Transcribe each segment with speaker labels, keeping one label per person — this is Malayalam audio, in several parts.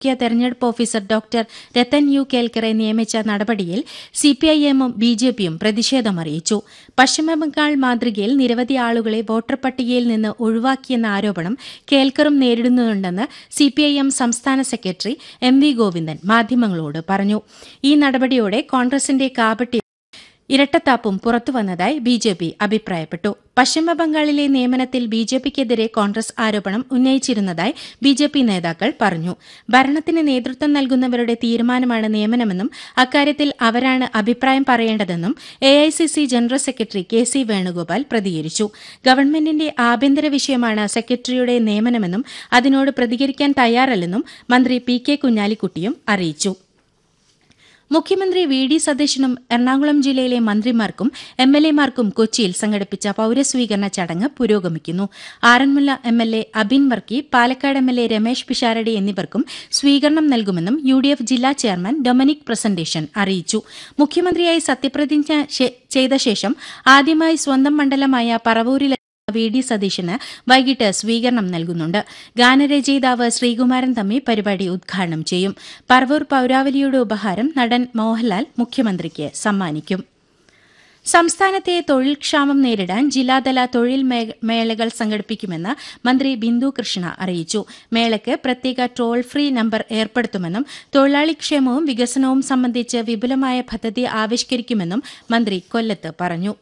Speaker 1: മുഖ്യ തെരഞ്ഞെടുപ്പ് ഓഫീസർ ഡോക്ടർ രത്തൻ യു കേൽക്കറെ നിയമിച്ച നടപടിയിൽ സിപിഐഎമ്മും ബിജെപിയും പ്രതിഷേധമറിയിച്ചു പശ്ചിമബംഗാൾ മാതൃകയിൽ നിരവധി ആളുകളെ വോട്ടർ പട്ടികയിൽ നിന്ന് ഒഴിവാക്കിയെന്ന ആരോപണം കേൽക്കറും നേരിടുന്നുണ്ടെന്ന് സിപിഐഎം സംസ്ഥാന സെക്രട്ടറി എം വി ഗോവിന്ദൻ മാധ്യമങ്ങളോട് പറഞ്ഞു ഈ നടപടിയോടെ കോൺഗ്രസിന്റെ കാപട്യം ഇരട്ടത്താപ്പും പുറത്തുവന്നതായി ബി ജെ പി അഭിപ്രായപ്പെട്ടു പശ്ചിമബംഗാളിലെ നിയമനത്തിൽ ബി ജെ പിക്കെതിരെ കോൺഗ്രസ് ആരോപണം ഉന്നയിച്ചിരുന്നതായി ബി ജെ പി നേതാക്കൾ പറഞ്ഞു ഭരണത്തിന് നേതൃത്വം നൽകുന്നവരുടെ തീരുമാനമാണ് നിയമനമെന്നും അക്കാര്യത്തിൽ അവരാണ് അഭിപ്രായം പറയേണ്ടതെന്നും A I C C general secretary K C Venugopal പ്രതികരിച്ചു ഗവൺമെന്റിന്റെ ആഭ്യന്തര വിഷയമാണ് സെക്രട്ടറിയുടെ നിയമനമെന്നും അതിനോട് പ്രതികരിക്കാൻ തയ്യാറല്ലെന്നും മന്ത്രി പി കെ കുഞ്ഞാലിക്കുട്ടിയും അറിയിച്ചു മുഖ്യമന്ത്രി വി ഡി സതീശനും എറണാകുളം ജില്ലയിലെ മന്ത്രിമാർക്കും എം എൽ എമാർക്കും കൊച്ചിയിൽ സംഘടിപ്പിച്ച പൌരസ്വീകരണ ചടങ്ങ് പുരോഗമിക്കുന്നു Aranmula M L A Abin Varkey Palakkad M L A Ramesh Pisharody എന്നിവർക്കും സ്വീകരണം നൽകുമെന്നും യു ഡി എഫ് ജില്ലാ ചെയർമാൻ ഡൊമിനിക് പ്രസന്റേഷൻ അറിയിച്ചു മുഖ്യമന്ത്രിയായി സത്യപ്രതിജ്ഞ ശേ- ചെയ്ത ശേഷം ആദ്യമായി സ്വന്തം മണ്ഡലമായ പറവൂരിലെ വി ഡി സതീശന് വൈകിട്ട് സ്വീകരണം നൽകുന്നുണ്ട് ഗാനരചയിതാവ് ശ്രീകുമാരൻ തമ്മി പരിപാടി ഉദ്ഘാടനം ചെയ്യും പറവൂർ പൌരാവലിയുടെ ഉപഹാരം നടൻ മോഹൻലാൽ മുഖ്യമന്ത്രിക്ക് സമ്മാനിക്കും സംസ്ഥാനത്തെ തൊഴിൽ ക്ഷാമം നേരിടാൻ ജില്ലാതല തൊഴിൽ മേ- മേളകൾ സംഘടിപ്പിക്കുമെന്ന് മന്ത്രി ബിന്ദു കൃഷ്ണ അറിയിച്ചു മേളയ്ക്ക് പ്രത്യേക ടോൾ ഫ്രീ നമ്പർ ഏർപ്പെടുത്തുമെന്നും തൊഴിലാളി ക്ഷേമവും വികസനവും സംബന്ധിച്ച് വിപുലമായ പദ്ധതി ആവിഷ്കരിക്കുമെന്നും മന്ത്രി കൊല്ലത്ത് പറഞ്ഞു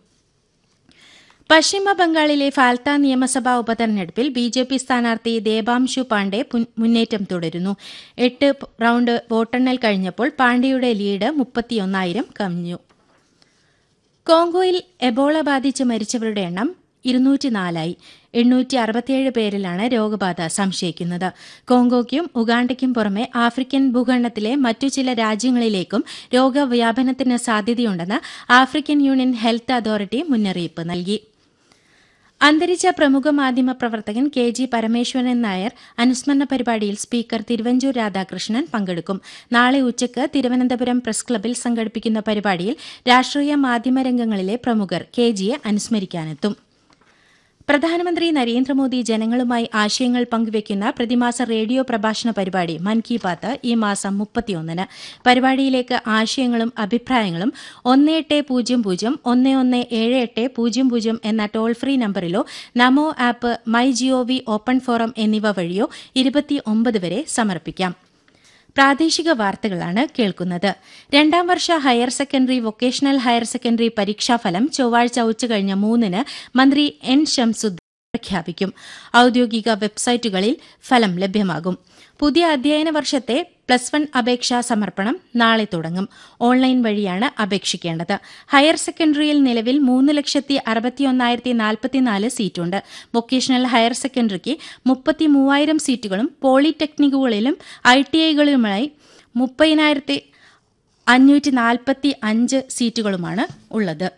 Speaker 1: പശ്ചിമ ബംഗാളിലെ ഫാൽത്ത നിയമസഭാ ഉപതെരഞ്ഞെടുപ്പിൽ ബി ജെ പി സ്ഥാനാർത്ഥി ദേബാംശു പാണ്ഡെ പുൻ- മുന്നേറ്റം തുടരുന്നു എട്ട് പ് റൌണ്ട് വോട്ടെണ്ണൽ കഴിഞ്ഞപ്പോൾ പാണ്ഡെയുടെ ലീഡ് മുപ്പത്തിയൊന്നായിരം കവിഞ്ഞു കോങ്കോയിൽ എബോള ബാധിച്ച് മരിച്ചവരുടെ എണ്ണം ഇരുന്നൂറ്റിനാലായി എണ്ണൂറ്റി അറുപത്തിയേഴ് പേരിലാണ് രോഗബാധ സംശയിക്കുന്നത് കോങ്കോയ്ക്കും ഉഗാണ്ടയ്ക്കും പുറമെ ആഫ്രിക്കൻ ഭൂഖണ്ഡത്തിലെ മറ്റു ചില രാജ്യങ്ങളിലേക്കും രോഗവ്യാപനത്തിന് സാധ്യതയുണ്ടെന്ന് ആഫ്രിക്കൻ യൂണിയൻ ഹെൽത്ത് അതോറിറ്റി മുന്നറിയിപ്പ് നൽകി അന്തരിച്ച പ്രമുഖ മാധ്യമ പ്രവർത്തകൻ കെ ജി പരമേശ്വരൻ നായർ അനുസ്മരണ പരിപാടിയിൽ സ്പീക്കർ തിരുവഞ്ചൂർ രാധാകൃഷ്ണൻ പങ്കെടുക്കും നാളെ ഉച്ചയ്ക്ക് തിരുവനന്തപുരം പ്രസ് ക്ലബിൽ സംഘടിപ്പിക്കുന്ന പരിപാടിയിൽ രാഷ്ട്രീയ മാധ്യമരംഗങ്ങളിലെ പ്രമുഖർ കെ ജിയെ അനുസ്മരിക്കാനെത്തും പ്രധാനമന്ത്രി നരേന്ദ്രമോദി ജനങ്ങളുമായി ആശയങ്ങൾ പങ്കുവയ്ക്കുന്ന പ്രതിമാസ റേഡിയോ പ്രഭാഷണ പരിപാടി മൻ കി ബാത്ത് ഈ മാസം മുപ്പത്തിയൊന്നിന് പരിപാടിയിലേക്ക് ആശയങ്ങളും അഭിപ്രായങ്ങളും ഒന്ന് എട്ട് പൂജ്യം പൂജ്യം ഒന്ന് ഒന്ന് ഏഴ് എട്ട് പൂജ്യം പൂജ്യം എന്ന ടോൾ ഫ്രീ നമ്പറിലോ NaMo app my GOV open forum എന്നിവ വഴിയോ ഇരുപത്തിയൊമ്പത് വരെ സമർപ്പിക്കാം പ്രാദേശിക വാർത്തകളാണ് കേൾക്കുന്നത് രണ്ടാം വർഷ higher secondary vocational higher secondary പരീക്ഷാഫലം ചൊവ്വാഴ്ച ഉച്ചകഴിഞ്ഞ് മൂന്നിന് മന്ത്രി എൻ ഷംസുദ്ദീൻ പ്രഖ്യാപിക്കും ഔദ്യോഗിക വെബ്സൈറ്റുകളിൽ ഫലം ലഭ്യമാകും പുതിയ അധ്യയന വർഷത്തെ പ്ലസ് വൺ അപേക്ഷാ സമർപ്പണം നാളെ തുടങ്ങും ഓൺലൈൻ വഴിയാണ് അപേക്ഷിക്കേണ്ടത് ഹയർ സെക്കൻഡറിയിൽ നിലവിൽ മൂന്ന് ലക്ഷത്തി അറുപത്തിയൊന്നായിരത്തി നാൽപ്പത്തിനാല് സീറ്റുണ്ട് വൊക്കേഷണൽ ഹയർ സെക്കൻഡറിക്ക് മുപ്പത്തി മൂവായിരം സീറ്റുകളും പോളിടെക്നിക്കുകളിലും ഐ ടി ഐകളിലുമായി മുപ്പതിനായിരത്തി അഞ്ഞൂറ്റി നാൽപ്പത്തി അഞ്ച് സീറ്റുകളുമാണ് ഉള്ളത്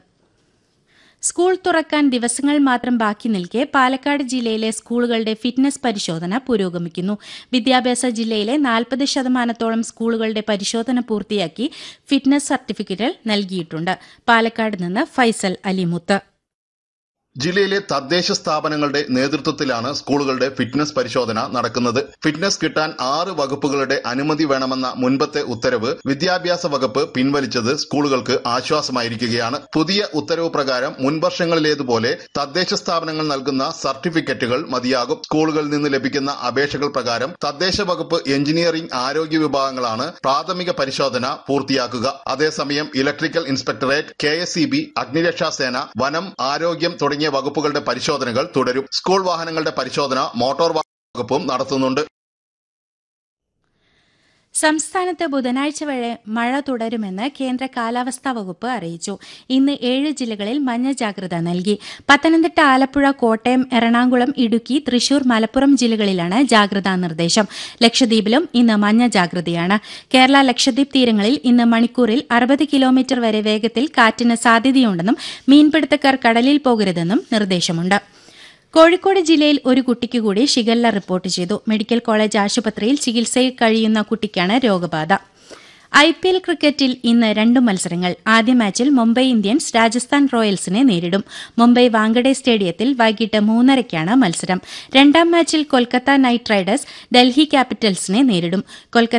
Speaker 1: സ്കൂൾ തുറക്കാൻ ദിവസങ്ങൾ മാത്രം ബാക്കി നിൽക്കെ പാലക്കാട് ജില്ലയിലെ സ്കൂളുകളുടെ ഫിറ്റ്നസ് പരിശോധന പുരോഗമിക്കുന്നു വിദ്യാഭ്യാസ ജില്ലയിലെ നാൽപ്പത് ശതമാനത്തോളം സ്കൂളുകളുടെ പരിശോധന പൂർത്തിയാക്കി ഫിറ്റ്നസ് സർട്ടിഫിക്കറ്റുകൾ നൽകിയിട്ടുണ്ട് പാലക്കാട് നിന്ന് ഫൈസൽ അലിമുത്ത്
Speaker 2: ജില്ലയിലെ തദ്ദേശ സ്ഥാപനങ്ങളുടെ നേതൃത്വത്തിലാണ് സ്കൂളുകളുടെ ഫിറ്റ്നസ് പരിശോധന നടക്കുന്നത് ഫിറ്റ്നസ് കിട്ടാൻ ആറ് വകുപ്പുകളുടെ അനുമതി വേണമെന്ന മുൻപത്തെ ഉത്തരവ് വിദ്യാഭ്യാസ വകുപ്പ് പിൻവലിച്ചത് സ്കൂളുകൾക്ക് ആശ്വാസമായിരിക്കുകയാണ് പുതിയ ഉത്തരവ് പ്രകാരം മുൻവർഷങ്ങളിലേതുപോലെ തദ്ദേശ സ്ഥാപനങ്ങൾ നൽകുന്ന സർട്ടിഫിക്കറ്റുകൾ മതിയാകും സ്കൂളുകളിൽ നിന്ന് ലഭിക്കുന്ന അപേക്ഷകൾ പ്രകാരം തദ്ദേശ വകുപ്പ് എഞ്ചിനീയറിംഗ് ആരോഗ്യ വിഭാഗങ്ങളാണ് പ്രാഥമിക പരിശോധന പൂർത്തിയാക്കുക അതേസമയം electrical inspectorate K S E B അഗ്നിരക്ഷാസേന വനം ആരോഗ്യം തുടങ്ങിയ വകുപ്പുകളുടെ പരിശോധനകൾ തുടരും സ്കൂൾ വാഹനങ്ങളുടെ പരിശോധന മോട്ടോർ വാഹന വകുപ്പും നടത്തുന്നുണ്ട്
Speaker 1: സംസ്ഥാനത്ത് ബുധനാഴ്ച വരെ മഴ തുടരുമെന്ന് കേന്ദ്ര കാലാവസ്ഥാ വകുപ്പ് അറിയിച്ചു ഇന്ന് ഏഴ് ജില്ലകളിൽ മഞ്ഞ ജാഗ്രത നൽകി പത്തനംതിട്ട ആലപ്പുഴ കോട്ടയം എറണാകുളം ഇടുക്കി തൃശൂർ മലപ്പുറം ജില്ലകളിലാണ് ജാഗ്രതാ നിർദ്ദേശം ലക്ഷദ്വീപിലും ഇന്ന് മഞ്ഞ ജാഗ്രതയാണ് കേരള ലക്ഷദ്വീപ് തീരങ്ങളിൽ ഇന്ന് മണിക്കൂറിൽ അറുപത് കിലോമീറ്റർ വരെ വേഗത്തിൽ കാറ്റിന് സാധ്യതയുണ്ടെന്നും മീൻപിടുത്തക്കാർ കടലിൽ പോകരുതെന്നും നിർദ്ദേശമുണ്ട് കോഴിക്കോട് ജില്ലയിൽ ഒരു കുട്ടിക്ക് കൂടി ഷിഗല്ല റിപ്പോർട്ട് ചെയ്തു മെഡിക്കൽ കോളേജ് ആശുപത്രിയിൽ ചികിത്സയിൽ കഴിയുന്ന കുട്ടിക്കാണ് രോഗബാധ ഐ പി എൽ ക്രിക്കറ്റിൽ ഇന്ന് രണ്ട് മത്സരങ്ങൾ ആദ്യ മാച്ചിൽ മുംബൈ ഇന്ത്യൻസ് രാജസ്ഥാൻ റോയൽസിനെ നേരിടും മുംബൈ വാങ്കഡെ സ്റ്റേഡിയത്തിൽ വൈകിട്ട് മൂന്നരയ്ക്കാണ് മത്സരം രണ്ടാം മാച്ചിൽ കൊൽക്കത്ത നൈറ്റ് റൈഡേഴ്സ് ഡൽഹി ക്യാപിറ്റൽസിനെ നേരിടും കൊൽക്കത്ത